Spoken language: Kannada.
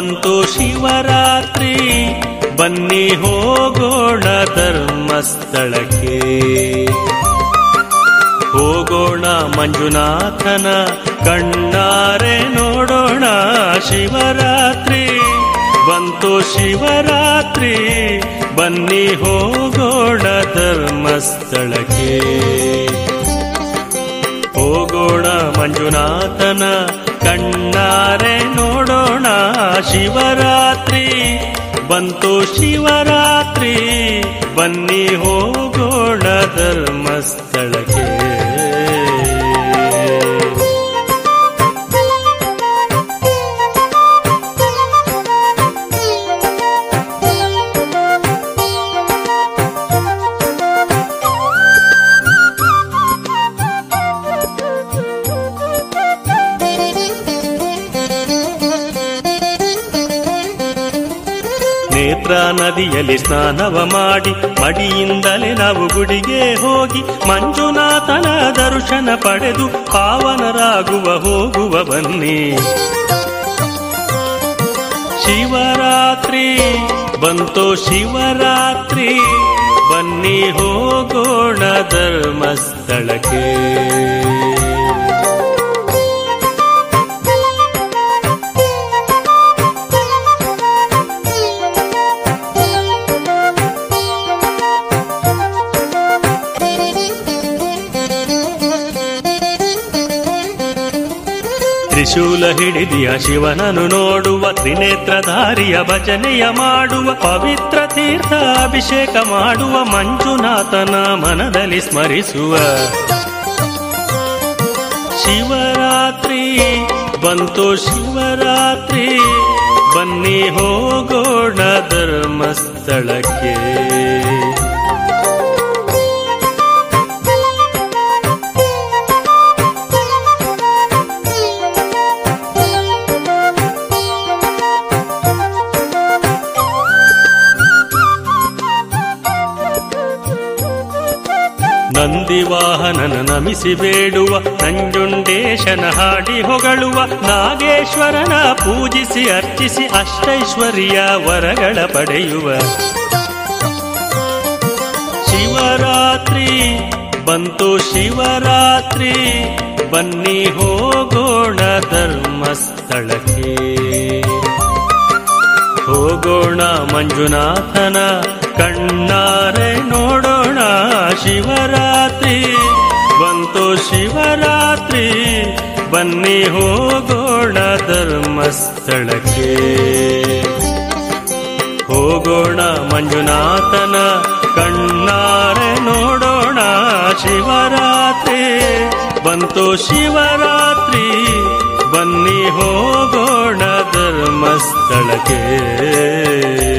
ಬಂತು ಶಿವರಾತ್ರಿ ಬನ್ನಿ ಹೋಗೋಣ ಧರ್ಮಸ್ಥಳಕ್ಕೆ ಹೋಗೋಣ ಮಂಜುನಾಥನ ಕಣ್ಣಾರೆ ನೋಡೋಣ ಶಿವರಾತ್ರಿ ಬಂತು ಶಿವರಾತ್ರಿ ಬನ್ನಿ ಹೋಗೋಣ ಧರ್ಮಸ್ಥಳಕ್ಕೆ ಹೋಗೋಣ ಮಂಜುನಾಥನ ಕಣ್ಣಾರೆ ನೋಡೋಣ ಶಿವರಾತ್ರಿ ಬಂತು ಶಿವರಾತ್ರಿ ಬನ್ನಿ ಹೋಗೋಣ ಧರ್ಮಸ್ಥಳಕ್ಕೆ ನೇತ್ರ ನದಿಯಲ್ಲಿ ಸ್ನಾನವ ಮಾಡಿ ಮಡಿಯಿಂದಲೇ ನಾವು ಗುಡಿಗೆ ಹೋಗಿ ಮಂಜುನಾಥನ ದರ್ಶನ ಪಡೆದು ಪಾವನರಾಗುವ ಹೋಗುವ ಬನ್ನಿ ಶಿವರಾತ್ರಿ ಬಂತು ಶಿವರಾತ್ರಿ ಬನ್ನಿ ಹೋಗೋಣ ಧರ್ಮಸ್ಥಳಕ್ಕೆ ತ್ರಿಶೂಲ ಹಿಡಿದಿಯ ಶಿವನನು ನೋಡುವ ತ್ರಿನೇತ್ರಧಾರಿಯ ಭಜನೆಯ ಮಾಡುವ ಪವಿತ್ರ ತೀರ್ಥ ಅಭಿಷೇಕ ಮಾಡುವ ಮಂಜುನಾಥನ ಮನದಲ್ಲಿ ಸ್ಮರಿಸುವ ಶಿವರಾತ್ರಿ ಬಂತು ಶಿವರಾತ್ರಿ ಬನ್ನಿ ಹೋಗೋಣ ಧರ್ಮಸ್ಥಳಕ್ಕೆ ನಂದಿವಾಹನನ ನಮಿಸಿ ಬೇಡುವ ನಂಜುಂಡೇಶನ ಹಾಡಿ ಹೊಗಳುವ ನಾಗೇಶ್ವರನ ಪೂಜಿಸಿ ಅರ್ಚಿಸಿ ಅಷ್ಟೈಶ್ವರ್ಯ ವರಗಳ ಪಡೆಯುವ ಶಿವರಾತ್ರಿ ಬಂತು ಶಿವರಾತ್ರಿ ಬನ್ನಿ ಹೋಗೋಣ ಧರ್ಮಸ್ಥಳಕ್ಕೆ ಹೋಗೋಣ ಮಂಜುನಾಥನ ಕಣ್ಣಾರೆ ನೋಡೋಣ ಶಿವರಾತ್ರಿ ಬಂತು ಶಿವರಾತ್ರಿ ಬನ್ನಿ ಹೋಗೋಣ ಧರ್ಮಸ್ಥಳಕ್ಕೆ ಹೋಗೋಣ ಮಂಜುನಾಥನ ಕಣ್ಣಾರೆ ನೋಡೋಣ ಶಿವರಾತ್ರಿ ಬಂತು ಶಿವರಾತ್ರಿ ಬನ್ನಿ ಹೋಗೋಣ ಧರ್ಮಸ್ಥಳಕ್ಕೆ